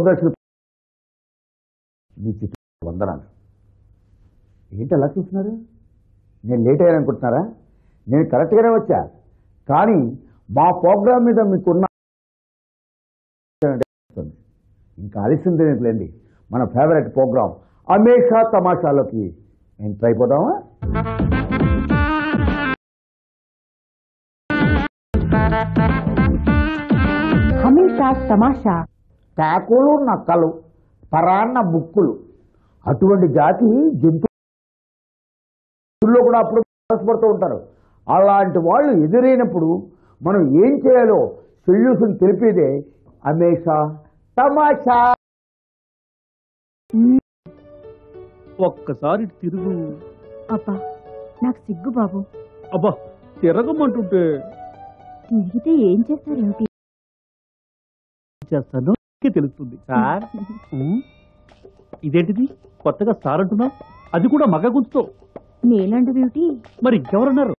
దూరదర్శన్ మీ చిత్ర వందనాలు ఏంటి అలా చూస్తున్నారు నేను లేట్ అయ్యాను అనుకుంటున్నారా నేను కరెక్ట్గానే వచ్చా కానీ మా ప్రోగ్రామ్ మీద మీకున్న ఇంకా ఆలస్యం తెలియట్లేండి మన ఫేవరెట్ ప్రోగ్రామ్ అమేషా తమాషాలోకి ఎంటర్ అయిపోదామా హమేషా తమాషా కాకులు నక్కలు పరాన్న బుక్కులు అటువంటి జాతి జంతువుల్లో కూడా అప్పుడు పడుతూ ఉంటారు అలాంటి వాళ్ళు ఎదురైనప్పుడు మనం ఏం చేయాలో సొల్యూషన్ తెలిపేదే అమేషా తమాషా ఒక్కసారి తిరుగు అబ్బా నాకు సిగ్గు బాబు అబ్బా తిరగమంటుంటే తిరిగితే ఏం చేస్తారేమిటి చేస్తాను నీకే తెలుస్తుంది సార్ ఉమ్, ఇదేంటిది కొత్తగా సార్ అంటున్నావు అది కూడా మగ గుంతుతో నేలంటవేమిటి మరి ఇంకెవరున్నారు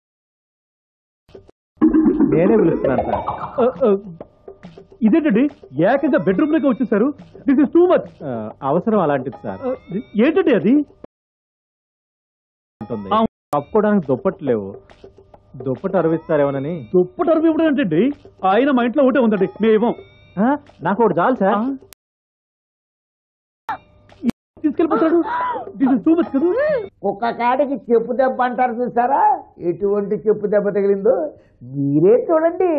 నేనే పిలుస్తున్నాను సార్ ఆ, ఆ, ఇదేంటండి ఏకంగా బెడ్రూమ్ లోకి వచ్చేసారు దిస్ ఇస్ టూ మచ్ ఆ, అవసరం అలాంటిది సార్ ఏంటండి అది ఉంటుంది ఆ. కప్పుకోవడానికి దుప్పట్లు లేవు దుప్పటి అరవిస్తారేమోనని దుప్పటి అరుపు ఇవ్వడం ఏంటండి ఆయన మా ఇంట్లో ఒకటే ఉందండి మేమేమో ఆ, నాకు ఒకటి చాలు సార్ తీసుకెళ్ళిపోతాడు దిస్ ఇస్ టూ మచ్ కదా ఒక్క కాడికి చెప్పు దెబ్బ అంటారు చూసారా ఎటువంటి చెప్పు దెబ్బ తగిలిందో మీరే చూడండి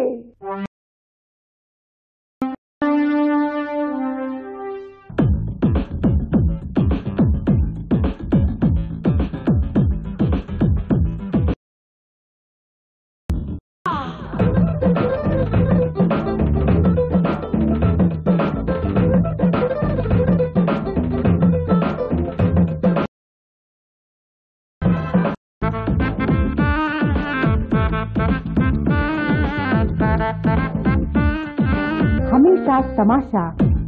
హమేషా తమాషా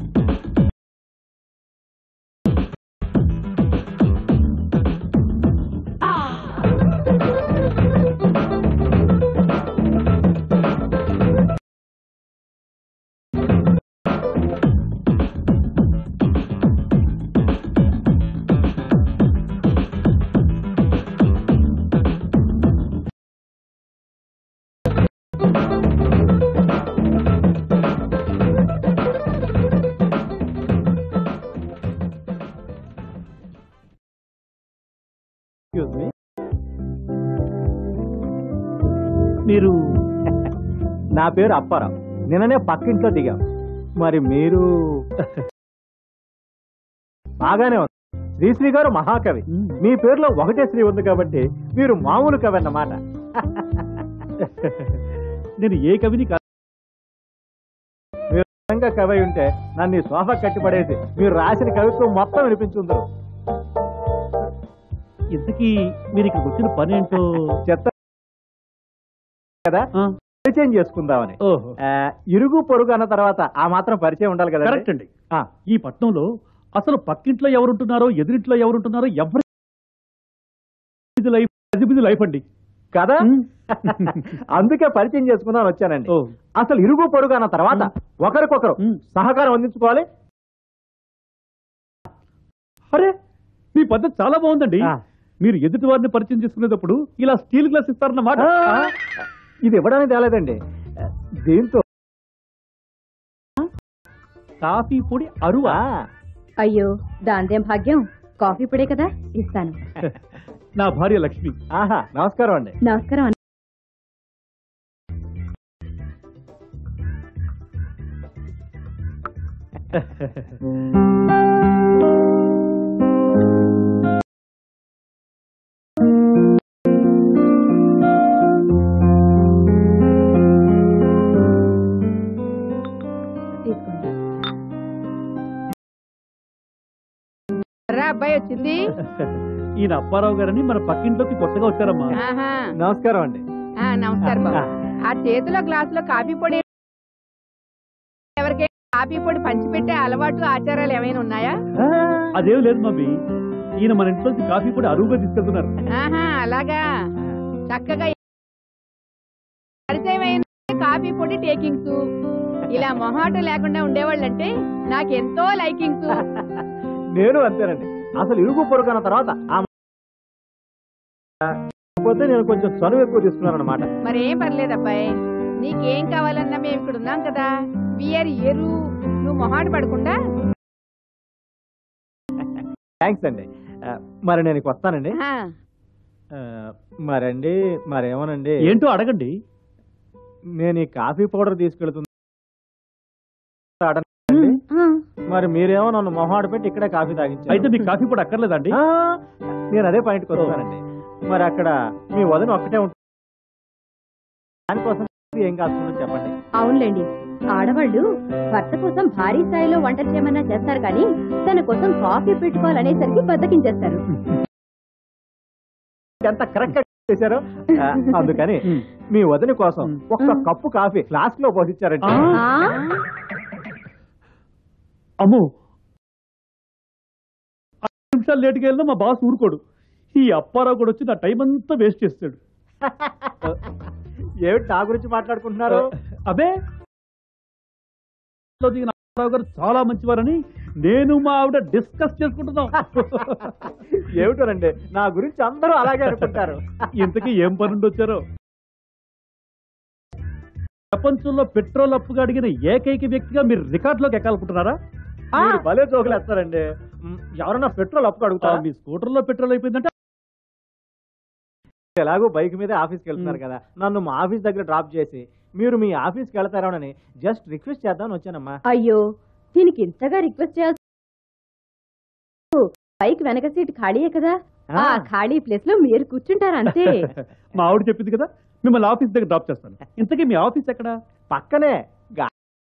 ఎక్స్క్యూజ్ మీ మీరు నా పేరు అప్పారావు నిన్ననే పక్కింట్లో దిగాం మరి మీరు బాగానే ఉంది శ్రీశ్రీ గారు మహాకవి మీ పేరులో ఒకటే శ్రీ ఉంది కాబట్టి మీరు మామూలు కవి అన్నమాట నేను ఏ కవిని కాదు మీరు నిజంగా కవి అయి ఉంటే నన్ను ఈ సోఫా కట్టిపడేసి మీరు రాసిన కవిత్వం మొత్తం వినిపించుందరు ఇంతకీ మీరు ఇక్కడికి వచ్చిన పని ఏంటో చెత్త కదా ఆ, పరిచయం చేసుకుందామని ఓహో ఆ, ఇరుగు పొరుగు అన్న తర్వాత ఆ మాత్రం పరిచయం ఉండాలి కదా కరెక్ట్ అండి ఈ పట్నంలో అసలు పక్కింట్లో ఎవరుంటున్నారో ఎదురింట్లో ఎవరుంటున్నారో ఎవరి ఇది లైఫ్ అది లైఫ్ అండి కదా అందుకే పరిచయం చేసుకుందామని వచ్చానండి ఓ అసలు ఇరుగు పొరుగు అన్న తర్వాత ఒకరికొకరు ఉమ్. సహకారం అందించుకోవాలి అరే మీ పద్ధతి చాలా బాగుందండి ఆ. మీరు ఎదుటి వారిని పరిచయం చేసుకునేటప్పుడు ఇలా స్టీల్ గ్లాస్ ఇస్తారన్నమాట ఆ, ఇది ఇవ్వడానికి తేలేదండి దీంతో కాఫీ పొడి అరువా ఆ, అయ్యో దాందేం భాగ్యం కాఫీ పొడే కదా ఇస్తాను నా భార్య లక్ష్మి ఆహా నమస్కారం అండి నమస్కారం అన్న. తీసుకోండి రా అబ్బాయి వచ్చింది ఈయన అప్పారావు గారని మన పక్కింట్లోకి కొత్తగా వచ్చారమ్మా ఆహా. నమస్కారం అండి ఆ, నమస్కారం బాబు ఆ చేతిలో గ్లాసులో కాఫీ పొడి ఎవరికైనా కాఫీ పొడి పంచిపెట్టే అలవాటు ఆచారాలు ఏమైనా ఉన్నాయా ఆ, అదేం లేదు మమ్మీ ఈయన మన ఇంట్లోకి కాఫీ పొడి అరువుగా తీసుకెళ్తున్నారు ఆహా అలాగా చక్కగా పరిచయం అయిన కాఫీ పొడి టేకింగ్స్ ఇలా మొహాటం లేకుండా ఉండేవాళ్ళంటే నాకెంతో లైకింగ్స్ నేను అంతేనండి అసలు ఇరుగు పొరుగు అన్న తర్వాత ఆ కాకపోతే నేను కొంచెం చనువు ఎక్కువ తీసుకున్నాను అనమాట మరేం పర్లేదు అబ్బాయి నీకేం కావాలన్నా మేము ఇక్కడ ఉన్నాం కదా విఆర్ ఎరు నువ్వు మొహాట పడకుండా థ్యాంక్స్ అండి ఆ, మరి నేను ఇక వస్తానండి ఆ, ఆ, మరండి మరేమోనండి ఏంటో అడగండి నేను ఈ కాఫీ పౌడర్ తీసుకెళ్తున్నా ఆ, మరి మీరేమో నన్ను మొహాడు పెట్టి ఇక్కడే కాఫీ అయితే తాగించారు మీకు కాఫీ పొడి అక్కర్లేదండి ఆ, నేను అదే పాయింట్కి వస్తానండి మరి అక్కడ మీ వదిన ఒక్కటే ఉంటుంది దానికోసం ఏం కాస్తుందో చెప్పండి అవునులేండి ఆడవాళ్ళు భర్త కోసం భారీ స్థాయిలో వంట చేయమన్నా చేస్తారు కానీ తన కోసం కాఫీ పెట్టుకోవాలనేసరికి బద్దకించేస్తారు ఎంత కరెక్ట్ గా చేశారు ఆ, అందుకని ఉమ్. మీ వదిన కోసం ఒక్క కప్పు కాఫీ ఫ్లాస్క్ లో పోసిచ్చారండి ఆ. ఆ, అమ్మో ఐదు నిమిషాలు లేటుగా వెళ్ళినా మా బాస్ ఊరుకోడు ఈ అప్పారావు కూడా వచ్చి నా టైం అంతా వేస్ట్ చేస్తాడు ఏమిటి నా గురించి మాట్లాడుకుంటున్నారు అబే లో దిగిన అప్పారావు గారు చాలా మంచివారని నేను మా ఆవిడ డిస్కస్ చేసుకుంటున్నాం ఏమిటోనండి నా గురించి అందరూ అలాగే అనుకుంటారు ఇంతకీ ఏం పని నుండి వచ్చారో ప్రపంచంలో పెట్రోల్ అప్పుగా అడిగిన ఏకైక వ్యక్తిగా మీరు రికార్డులోకి ఎక్కాలనుకుంటున్నారా మీరు భలే జోకులు వేస్తారండి మ్, ఎవరన్నా పెట్రోల్ అప్పు ఆ, అడుగుతారా మీ స్కూటర్లో పెట్రోల్ అయిపోయిందంటే ఎలాగో బైక్ మీద ఆఫీస్కి వెళ్తున్నారు కదా నన్ను మా ఆఫీస్ దగ్గర డ్రాప్ చేసి మీరు మీ ఆఫీస్కి వెళ్తారోనని జస్ట్ రిక్వెస్ట్ చేద్దామని వచ్చానమ్మా అయ్యో దీనికి ఇంతగా రిక్వెస్ట్ చేయాల్సి బైక్ వెనక సీట్ ఖాళీయే కదా ఆ ఖాళీ ప్లేస్ లో మీరు కూర్చుంటారు అంతే మా ఆవిడ చెప్పింది కదా మిమ్మల్ని ఆఫీస్ దగ్గర డ్రాప్ చేస్తాను ఇంతకీ మీ ఆఫీస్ ఎక్కడ పక్కనే గా-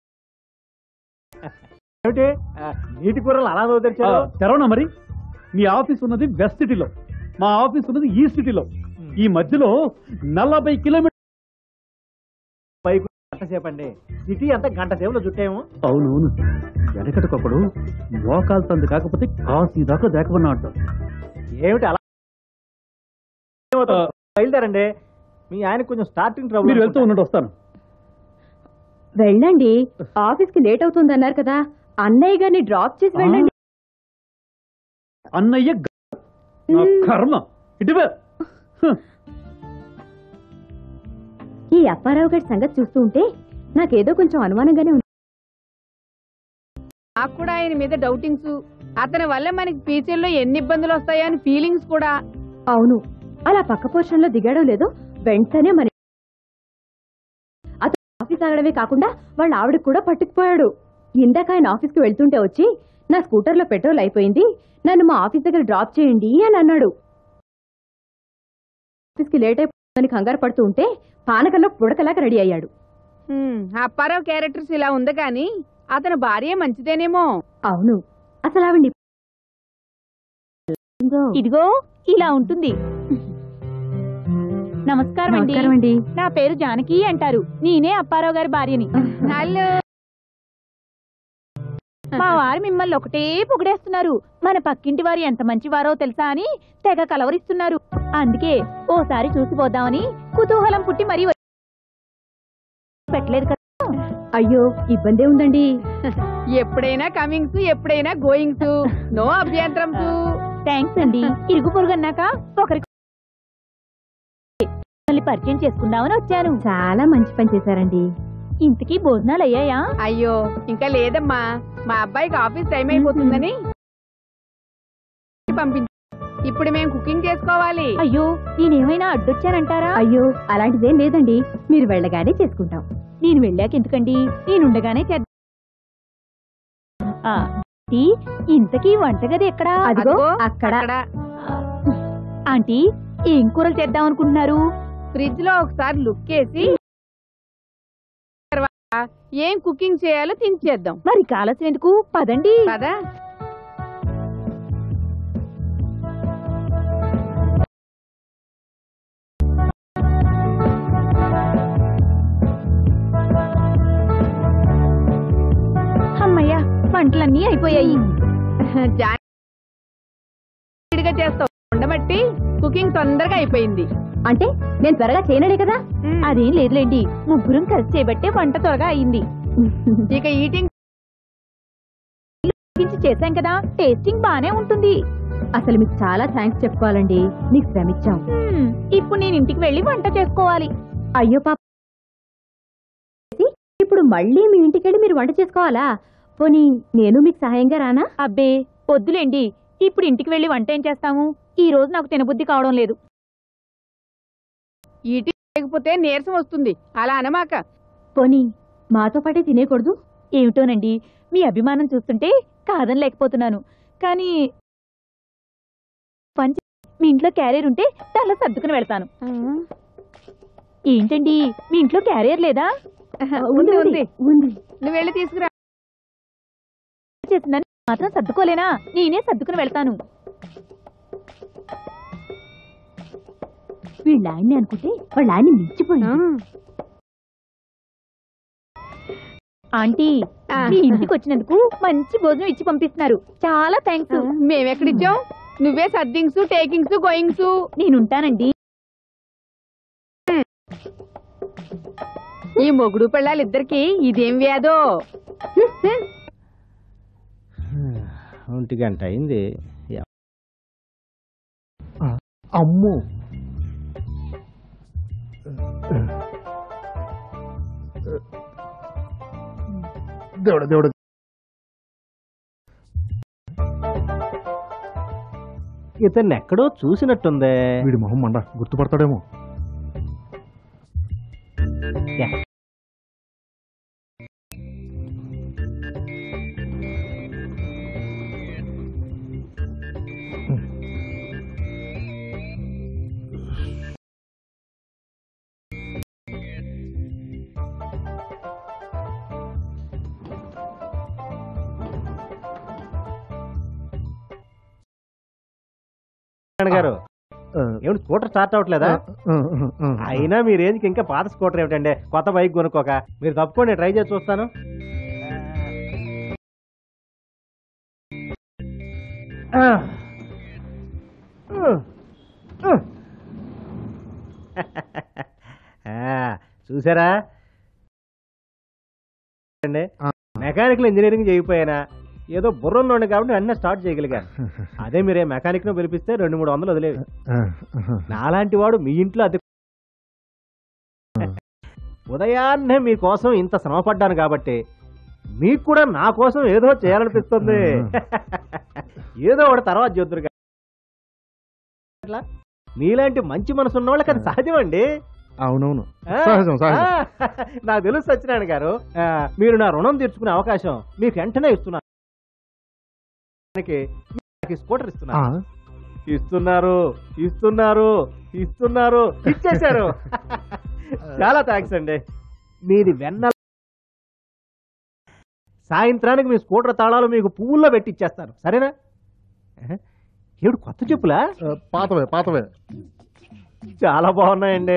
ఏమిటి ఆ, నీటి కూరలు అలా ఆ, వదిలించారు తెరవనా మరి మీ ఆఫీస్ ఉన్నది వెస్ట్ సిటీలో మా ఆఫీస్ ఉన్నది ఈస్ట్ సిటీలో ఈ మధ్యలో నలభై కిలోమీటర్ బైక్ గంట సేపు అండి సిటీ అంతా గంట సేపులో చుట్టాము అవునవును వెనకటికొకడు మోకాలు తంది కాకపోతే కాసి దాకా దేకమన్నా అంటాం ఏమిటి అలా ఏమవుతుంది? బయలుదేరండి మీ ఆయన కొంచెం స్టార్టింగ్ ట్రబుల్ మీరు వెళ్తూ ఉండండి వస్తాను వెళ్ళండి ఆఫీస్ కి లేట్ అవుతుంది అన్నారు కదా అన్నయ్య గారిని డ్రాప్ చేసి వెళ్ళండి అన్నయ్య గ- నా కర్మ ఇటువే హ. ఈ అప్పారావు గారి సంగతి చూస్తూ ఉంటే నాకేదో కొంచెం అనుమానంగానే ఉంది నాకు కూడా ఆయన మీద డౌటింగ్స్ అతని వల్ల మనకి ఫ్యూచర్ లో ఎన్ని ఇబ్బందులు వస్తాయో అని ఫీలింగ్స్ కూడా అవును అలా పక్క పోర్షన్ లో దిగాడో లేదో వెంటనే మన అతను ఆఫీస్ ఆగడమే కాకుండా వాళ్ళ ఆవిడకు కూడా పట్టుకుపోయాడు ఇందాక ఆయన ఆఫీస్కి వెళ్తుంటే వచ్చి నా స్కూటర్లో పెట్రోల్ అయిపోయింది నన్ను మా ఆఫీస్ దగ్గర డ్రాప్ చేయండి అని అన్నాడు ఆఫీస్కి లేట్ అయిపోతుందని కంగారు పడుతూ ఉంటే పానకంలో పుడకలాగా రెడీ అయ్యాడు హ్మ్, అప్పారావు క్యారెక్టర్స్ ఇలా ఉంది కానీ అతని భార్య మంచిదేనేమో అవును అసలు ఆవిడ ఇదిగో ఇలా ఉంటుంది నమస్కారం అండి నమస్కారం అండి నా పేరు జానకి అంటారు నేనే అప్పారావు గారి భార్యని హలో మా వారు మిమ్మల్ని ఒకటే పొగిడేస్తున్నారు మన పక్కింటి వారు ఎంత మంచివారో తెలుసా అని తెగ కలవరిస్తున్నారు అందుకే ఓసారి చూసిపోదామని కుతూహలం పుట్టి మరీ వచ్చి- పెట్టలేదు కదా అయ్యో ఇబ్బందే ఉందండి ఎప్పుడైనా కమింగ్స్ ఎప్పుడైనా గోయింగ్స్ నో అభ్యంతరంస్ థ్యాంక్స్ అండి ఇరుగు పొరుగు అన్నాక ఒకరికి మిమ్మల్ని పరిచయం చేసుకుందామని వచ్చాను చాలా మంచి పని చేశారండి ఇంతకీ భోజనాలు అయ్యాయా అయ్యో ఇంకా లేదమ్మా మా అబ్బాయికి ఆఫీస్ టైం అయిపోతుందని పంపించు ఇప్పుడు మేము కుకింగ్ చేసుకోవాలి అయ్యో నేనేమైనా అడ్డొచ్చానంటారా అయ్యో అలాంటిదేం లేదండి మీరు వెళ్ళగానే చేసుకుంటాం నేను వెళ్ళాక ఎందుకండి నేనుండగానే చేద్దాం ఆ, ఆంటీ, ఇంతకీ వంటగది ఎక్కడా అదిగో అదిగో, అక్కడ అక్కడ ఆంటీ ఏం కూరలు చేద్దాం అనుకుంటున్నారు ఫ్రిడ్జ్ లో ఒకసారి లుక్ వేసి తర్వాత ఏం కుకింగ్ చేయాలో థింక్ చేద్దాం మరి కాలసిన ఎందుకు పదండి కదా అమ్మయ్య వంటలన్నీ అయిపోయాయి జాగ్రత్తగా చేస్తాం ఉండబట్టి కుకింగ్ తొందరగా అయిపోయింది అంటే నేను త్వరగా చేయనడే కదా మ్మ్. అదేం లేదులేండి ముగ్గురం కలిసి చేయబట్టే వంట త్వరగా అయింది ఇక ఈటింగ్ ఉడికించి చేశాం కదా టేస్టింగ్ బానే ఉంటుంది అసలు మీకు చాలా థ్యాంక్స్ చెప్పుకోవాలండి మీకు శ్రమించాం హ్మ్, ఇప్పుడు నేను ఇంటికి వెళ్ళి వంట చేసుకోవాలి అయ్యో పాప ఇప్పుడు మళ్ళీ మీ ఇంటికెళ్ళి మీరు వంట చేసుకోవాలా పోనీ నేను మీకు సహాయంగా రానా అబ్బే వద్దులేండి ఇప్పుడు ఇంటికి వెళ్ళి వంట ఏం చేస్తాము ఈ రోజు నాకు తినబుద్ధి కావడం లేదు ఈటింగ్ లేకపోతే నీరసం వస్తుంది అలా అనమాక పోనీ మాతో పాటే తినేకూడదు ఏమిటోనండి మీ అభిమానం చూస్తుంటే కాదని లేకపోతున్నాను కానీ పంచి మీ ఇంట్లో క్యారియర్ ఉంటే దానిలో సర్దుకుని వెళ్తాను ఏంటండి మీ ఇంట్లో క్యారియర్ లేదా ఉంది ఉంది ఉంది నువ్వు వెళ్ళి తీసుకురా చేసిందని మాత్రం సర్దుకోలేనా నేనే సర్దుకుని వెళ్తాను వీళ్ళ ఆయన్ని అనుకుంటే వాళ్ళ ఆయన్ని మించిపోయింది ఆంటీ ఆ. మీ ఇంటికి వచ్చినందుకు మంచి భోజనం ఇచ్చి పంపిస్తున్నారు చాలా థ్యాంక్స్ మేమెక్కడిచ్చాం నువ్వే సర్దింగ్స్ టేకింగ్స్ గోయింగ్స్ నేనుంటానండి ఈ మొగుడు పెళ్ళాలిద్దరికి ఇదేం వ్యాధో ఒంటి గంట అయింది అమ్ము దేవుడు దేవుడు ఇతన్ని ఎక్కడో చూసినట్టుందే వీడి మొహం మండ గుర్తుపడతాడేమో నారాయణ గారు ఆ, ఏమిటి స్కూటర్ స్టార్ట్ అవ్వట్లేదా ఆ, ఆ, ఆ. అయినా మీ రేంజ్కి ఇంకా పాత స్కూటర్ ఏమిటండి కొత్త బైక్ కొనుక్కోక మీరు తప్పుకోండి ట్రై చేసి చూస్తాను ఆ, చూసారా అండి ఆ. మెకానికల్ ఇంజనీరింగ్ చేయకపోయినా ఏదో బుర్రంలోండి కాబట్టి అన్నీ స్టార్ట్ చేయగలిగాను అదే మీరే మెకానిక్ ను పిలిపిస్తే రెండు మూడు వందలు వదిలేవి ఆ, ఆహా. నాలాంటి వాడు మీ ఇంట్లో అద్దె ఉదయాన్నే మీకోసం ఇంత శ్రమ పడ్డాను కాబట్టి మీకు కూడా నా కోసం ఏదో చేయాలనిపిస్తుంది ఏదో ఒకటి తర్వాత చూద్దరు అట్లా మీలాంటి మంచి మనసు ఉన్న వాళ్ళకి అది సహజమండి అవునవును ఆ, సహజం సహజం ఆ, నాకు తెలుసు సత్యనారాయణ గారు ఆ, మీరు నా రుణం తీర్చుకునే అవకాశం మీకు వెంటనే ఇస్తున్నాను దానికి నాకు ఈ స్కూటర్ ఆ, ఇస్తున్నాను ఇస్తున్నారు ఇస్తున్నారు ఇస్తున్నారు ఇచ్చేశారు చాలా థ్యాంక్స్ అండి మీది వెన్న సాయంత్రానికి మీ స్కూటర్ తాళాలు మీకు పువ్వుల్లో పెట్టి ఇచ్చేస్తాను సరేనా ఆహా. ఏడు కొత్త చెప్పులా ఆ, పాతవే పాతవే చాలా బాగున్నాయండి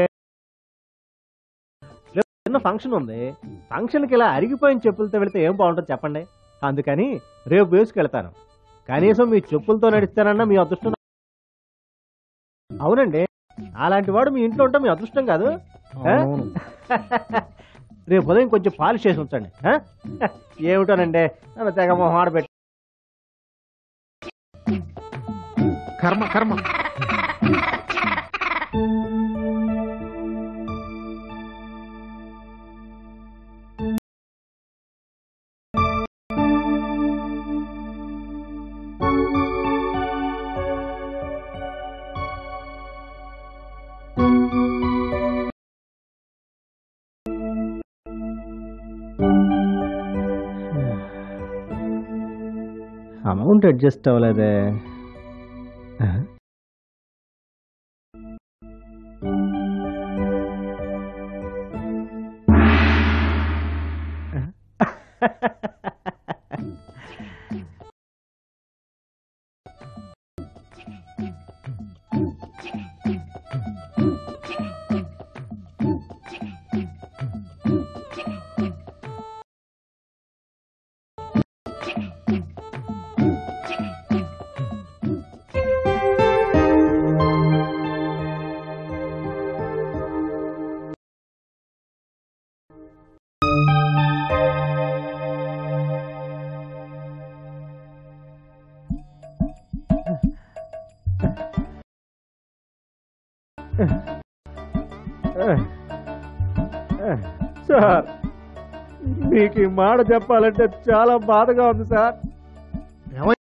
రేపు చిన్న ఫంక్షన్ ఉంది ఫంక్షన్కి ఇలా అరిగిపోయిన చెప్పులతో వెళితే ఏం బాగుంటుంది చెప్పండి అందుకని రేపు వేసుకెళ్తాను కనీసం మీ చెప్పులతో నడిస్తానన్నా మీ అదృష్టం అవునండి అలాంటి వాడు మీ ఇంట్లో ఉంటే మీ అదృష్టం కాదు ఆ? అవునవును రేపు ఉదయం కొంచెం పాలిష్ చేసి ఉంచండి ఆ? ఏమిటోనండి నన్ను తెగ మొహాడ పెట్టి కర్మ కర్మ అమౌంట్ అడ్జస్ట్ అవ్వలేదే సార్ మీకు ఈ మాట చెప్పాలంటే చాలా బాధగా ఉంది సార్ ఏమై-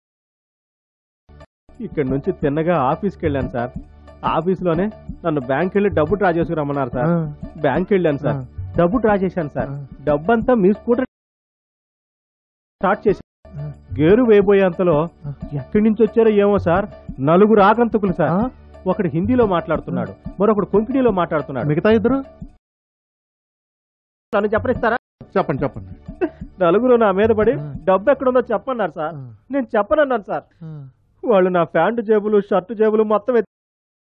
ఇక్కడ నుంచి తిన్నగా ఆఫీస్కి వెళ్ళాను సార్ ఆఫీస్లోనే నన్ను బ్యాంక్ వెళ్ళి డబ్బు డ్రా చేసుకురమ్మన్నారు సార్ ఆ, బ్యాంక్ వెళ్ళాను సార్ ఆ. డబ్బు డ్రా చేశాను సార్ ఆ. డబ్బంతా మీ స్కూటర్ స్టార్ట్ చేశాను ఆ. గేరు వేయబోయేంతలో ఆ. ఎక్కడి నుంచి వచ్చారో ఏమో సార్ నలుగురు ఆగంతుకులు సార్ ఆ? ఒకడు హిందీలో మాట్లాడుతున్నాడు మరొకడు కొంకణిలో మాట్లాడుతున్నాడు మిగతా ఇద్దరు నన్ను చెప్పనిస్తారా చెప్పండి చెప్పండి నలుగురు నా మీద పడి ఆ. డబ్బు ఎక్కడుందో చెప్పన్నారు సార్ ఆ, నేను చెప్పనన్నాను సార్ ఆ. వాళ్ళు నా ప్యాంటు జేబులు షర్టు జేబులు మొత్తం ఎత్తి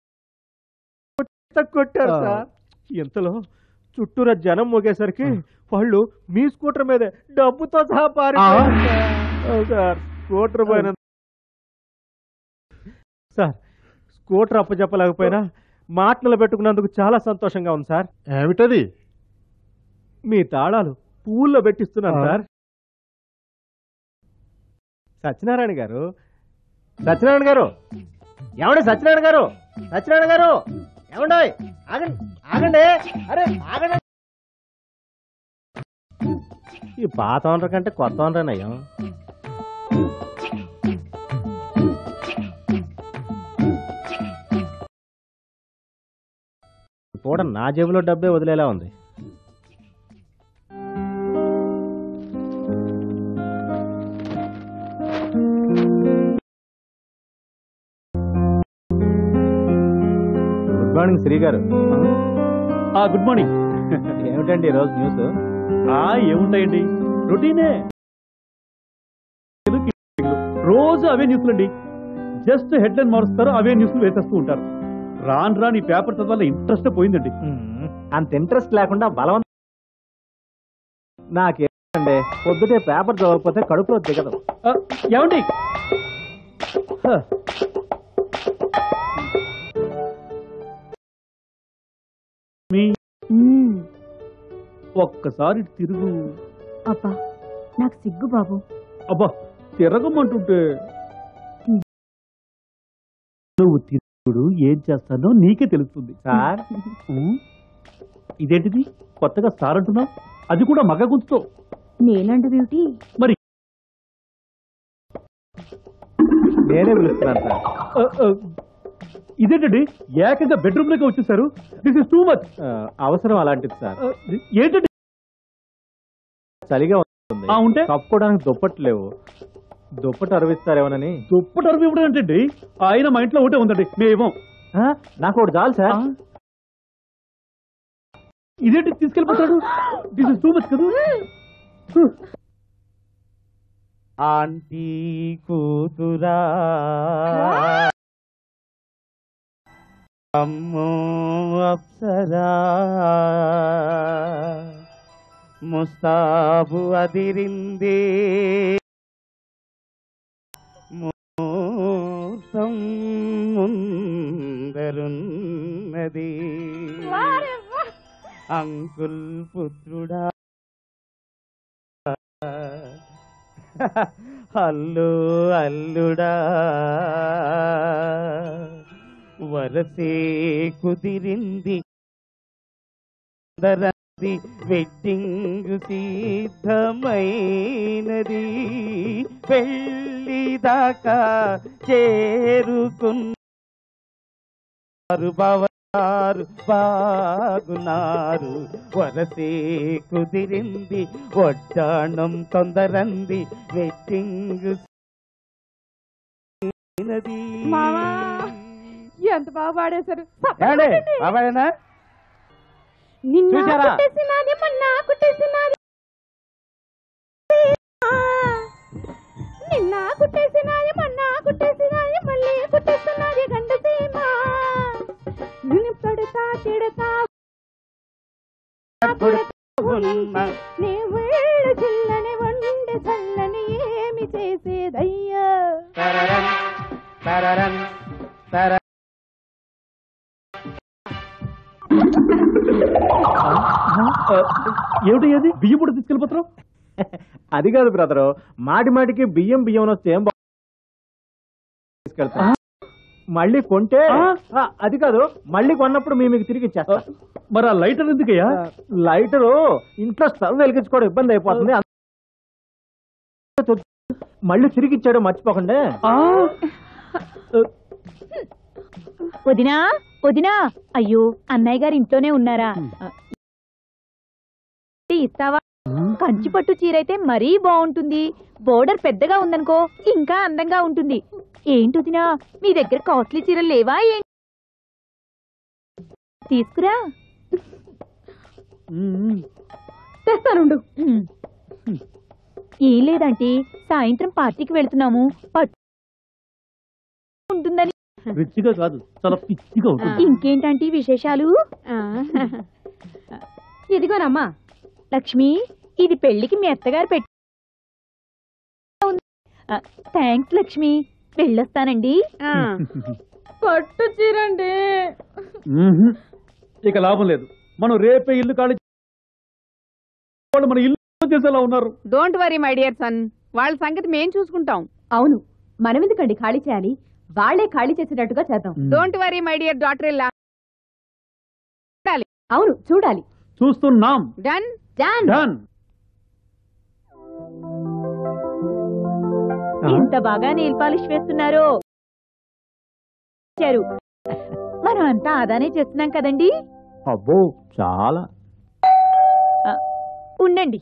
కొట్టారు ఆ. సార్ ఇంతలో చుట్టూరా జనం మోగేసరికి వాళ్ళు మీ స్కూటర్ మీదే డబ్బుతో సహా పారిపోయారు సార్. అవును సార్ స్కూటర్ పోయిన సార్ స్కూటర్ అప్పచెప్పలేకపోయినా మాటలు పెట్టుకున్నందుకు చాలా సంతోషంగా ఉంది సార్ ఏమిటది మీ తాళాలు పువ్వుల్లో పెట్టిస్తున్నాను ఆ. సార్ సత్యనారాయణ గారు సత్యనారాయణ గారు ఏమండి సత్యనారాయణ గారు సత్యనారాయణ గారు ఏమండి ఆగండి ఆగండి అరే ఆగండి ఈ పాత ఓనర్ కంటే కొత్త ఓనర్ నయ్యం కూడా నా జేబులో డబ్బే వదిలేలా ఉంది గుడ్ మార్నింగ్ శ్రీ గారు ఆ గుడ్ మార్నింగ్ ఏమిటండి ఈ రోజు న్యూస్ ఆ ఏముంటాయండి రొటీనే రోజు అవే న్యూస్లండి జస్ట్ హెడ్ లైన్ మారుస్తారు అవే న్యూస్లు వేసేస్తూ ఉంటారు రాను రాని పేపర్ చదవాల ఇంట్రెస్ట్ పోయిందండి అంత ఇంట్రెస్ట్ లేకుండా బలవంత నాకేంటండి పొద్దుటే పేపర్ చదవకపోతే కడుపులో దిగదు ఆ, ఏమండి హ. మీ మ్మ్. ఒక్కసారి తిరుగు అబ్బా నాకు సిగ్గు బాబు అబ్బా తిరగమంటుంటే నువ్వు తిరుగుడు ఏం చేస్తానో నీకే తెలుస్తుంది సార్ ఉమ్, ఇదేంటిది కొత్తగా సార్ అంటున్నావు అది కూడా మగ గుంతుతో నేలంటవేమిటి నేనే పిలుస్తున్నాను సార్ ఆ, ఆ, ఇదేంటండి ఏకంగా బెడ్రూమ్ లోకి వచ్చేసారు దిస్ ఇస్ టూ మచ్ ఆ, అవసరం అలాంటిది సార్ ఏంటండి చలిగా ఉంటుంది ఆ, ఉంటే కప్పుకోవడానికి దుప్పట్లు లేవు దుప్పటి అరవిస్తారేమోనని దుప్పటి అరవి ఇవ్వడం ఏంటండి ఆయన మా ఇంట్లో ఒకటే ఉందండి మేమేమో ఆ, నాకు ఒకటి చాలు సార్ ఇదేంటి తీసుకెళ్ళిపోతాడు దిస్ ఇస్ టూ మచ్ కదా ఆంటీ కూతురా అమ్మో అప్సరా ముస్తాబు అదిరింది ముహూర్తం ముందరున్నది అంకుల్ పుత్రుడా అల్లు అల్లుడా వరసే కుదిరింది దరది వెడ్డింగ్ సిద్ధమైనది పెళ్లి దాకా చేరుకున్నారు బావగారు బాగున్నారు వరసే కుదిరింది వడ్డాణం తొందరంది వెడ్డింగ్ అయినది. మావా, ఎంత బాగా పాడేశారు ఏమండి? బాబాయేనా? నిన్న చూశారా? కుట్టేసినాది మొన్న కుట్టేసినాది నిన్న కుట్టేసినాది మొన్న కుట్టేసినాది మళ్ళీ కుట్టేసినాది గండ సీమ నిన్ను పడతా తిడతా ఉన్న నీ వేళ చిల్లని వండె చల్లని ఏమి చేసేదయ్యా తరరన్, తరరన్, తర- ఏమిటి అది బియ్యం కూడా తీసుకెళ్ళిపోతున్నావు అది కాదు బ్రదరు మాటి మాటికి బియ్యం బియ్యం వస్తే ఏం బా- తీసుకెళ్తా మళ్ళీ కొంటే ఆ? ఆ, అది కాదు మళ్ళీ కొన్నప్పుడు మీ మీకు తిరిగి ఇచ్చేస్తా మరి ఆ లైటర్ ఎందుకయ్యా లైటరు ఇంట్లో స్టవ్ వెలిగించుకోవడం ఇబ్బంది అయిపోతుంది అందుకే మళ్ళీ తిరిగి ఇచ్చాడు మర్చిపోకండి ఆ, వదినా వదినా అయ్యో అన్నయ్య గారు ఇంట్లోనే ఉన్నారా ఇస్తావా కంచి పట్టు చీరైతే మరీ బాగుంటుంది బోర్డర్ పెద్దగా ఉందనుకో ఇంకా అందంగా ఉంటుంది ఏంటి వదినా మీ దగ్గర కాస్ట్లీ చీరలు లేవా ఏంటి తీసుకురా ఉమ్, తెస్తానుండు ఉమ్. ఏం లేదంటే సాయంత్రం పార్టీకి వెళ్తున్నాము పట్టు ఉంటుందని రిచ్గా కాదు చాలా పిచ్చిగా ఉంటుంది ఇంకేంటంటే విశేషాలు ఆ. ఇదిగోనమ్మా లక్ష్మి ఇది పెళ్లికి మీ అత్తగారు పెట్టి థ్యాంక్స్ లక్ష్మి వెళ్ళొస్తానండి ఆ. పట్టు చీరండి ఉహు. ఇక లాభం లేదు మనం రేపే ఇల్లు ఖాళీ వాళ్ళు మన ఇల్లు చేసేలా ఉన్నారు don't worry my dear son వాళ్ళ సంగతి మేం చూసుకుంటాం అవును మనం ఎందుకండి ఖాళీ చేయాలి వాళ్లే ఖాళీ చేసేటట్టుగా చేద్దాం don't worry my dear daughter ఇల్లా అవును చూడాలి చూస్తున్నాం డన్ జాన్ డన్ ఎంత బాగా నెయిల్ పాలిష్ వేస్తున్నారో ఇచ్చారు. మనం అంతా ఆదానే చేస్తున్నాం కదండి అబ్బో చాలా ఉండండి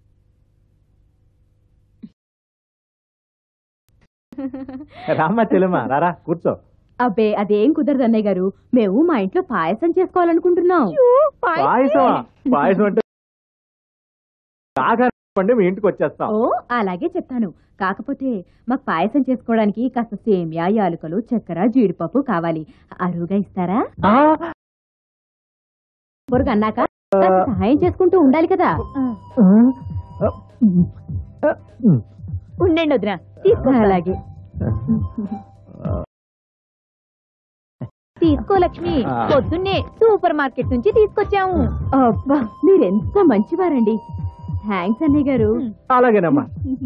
రామ్మా చెల్లెమ్మా రారా కూర్చో అబ్బే అదేం కుదరదు అన్నయ్య గారు మేము మా ఇంట్లో పాయసం చేసుకోవాలనుకుంటున్నాం పాయసమా పాయసం అంటే కాకండి మీ ఇంటికి వచ్చేస్తాం ఓ అలాగే చెప్తాను కాకపోతే మాకు పాయసం చేసుకోవడానికి కాస్త సేమియా యాలుకలు చక్కెర జీడిపప్పు కావాలి అరువుగా ఇస్తారా పొరుగు అన్నాక కాస్త సహాయం చేసుకుంటూ ఉండాలి కదా ఉండండి వదిన తీసుకో అలాగే తీసుకో లక్ష్మి ఆ. పొద్దున్నే సూపర్ మార్కెట్ నుంచి తీసుకొచ్చాము అబ్బా మీరెంత మంచివారండి థ్యాంక్స్ అన్నయ్య గారు అలాగేనమ్మా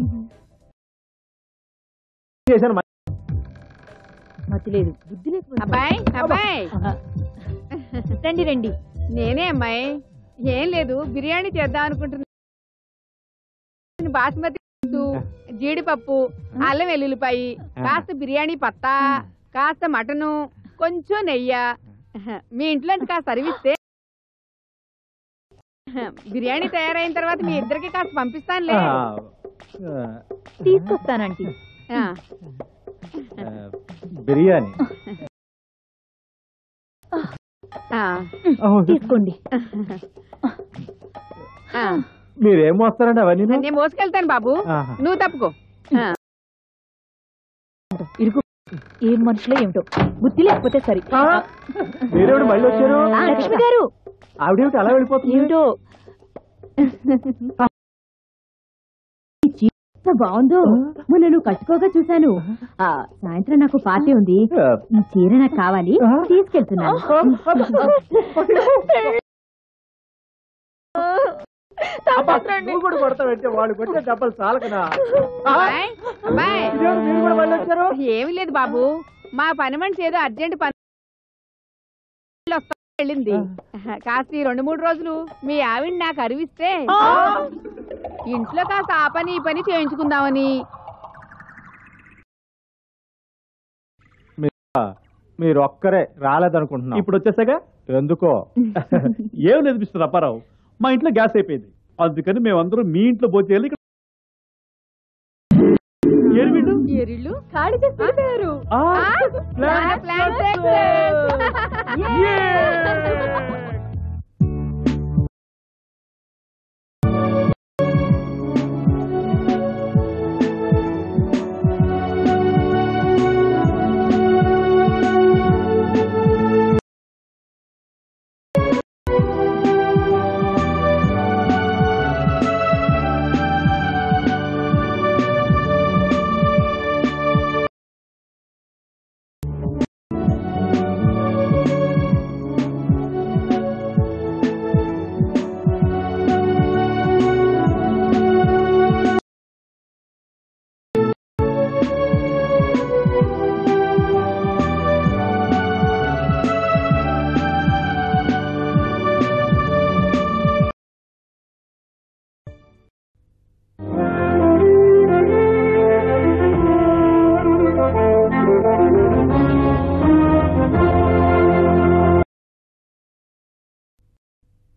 చేశాను మ- మతి లేదు బుద్ధి లేకపోతే అబ్బాయి అబ్బాయి రండి రండి నేనే అమ్మాయి ఏం లేదు బిర్యానీ చేద్దాం అనుకుంటున్నా బాస్మతి రైసు, జీడిపప్పు అల్లం వెల్లుల్లిపాయి కాస్త బిర్యానీ పత్తా కాస్త మటను కొంచెం నెయ్యి మీ ఇంట్లో నుంచి కాస్త సర్విస్తే బిర్యానీ తయారైన తర్వాత మీ ఇద్దరికి కాస్త పంపిస్తానులే ఆ, ఆ, తీసుకొస్తానంటీ ఆ, ఆ, బిర్యానీ ఆ, తీసుకోండి ఆ. మీరేం మోస్తారండి అవన్నీ నేను మోసుకెళ్తాను బాబు ఆహా. నువ్వు తప్పుకో ఆ. ఇరుగు ఏం మనుషులో ఏమిటో బుద్ధి లేకపోతే సరి మీరేమిటి మళ్ళీ వచ్చారు ఆ, లక్ష్మి గారు ఆవిడేమిటి అలా వెళ్ళిపోతుంది ఏమిటో ఎంత బాగుందో మొన్న నువ్వు కట్టుకోగా చూశాను ఆ సాయంత్రం నాకు పార్టీ ఉంది ఈ చీర నాకు కావాలి తీసుకెళ్తున్నాను నువ్వు కూడా కొడతావంటే వాళ్ళు కొట్టే డబ్బలు చాలకనా అబ్బాయ్, అబ్బాయ్ ఇదేమిటి మీరు కూడా మళ్ళీ వచ్చారు ఏమి లేదు బాబు మా పని మనిషి ఏదో అర్జెంట్ పని వస్తా వెళ్ళింది కాస్త ఈ రెండు మూడు రోజులు మీ ఆవిడ నాకు అరివిస్తే ఇంట్లో కాస్త ఆ పని ఈ పని చేయించుకుందామని మీరు ఒక్కరే రాలేదనుకుంటున్నా ఇప్పుడు వచ్చేసాగా ఎందుకో ఏం లేదు మిస్టర్ అప్పారావు మా ఇంట్లో గ్యాస్ అయిపోయింది అందుకని మేమందరం మీ ఇంట్లో భోజేయాలి ఇక్కడ ఏడు వీళ్ళు ఎరిళ్ళు ఖాళీ చేసి వెళ్ళిపోయారు ఆ, ఆ, ప్లాన్ సక్సెస్.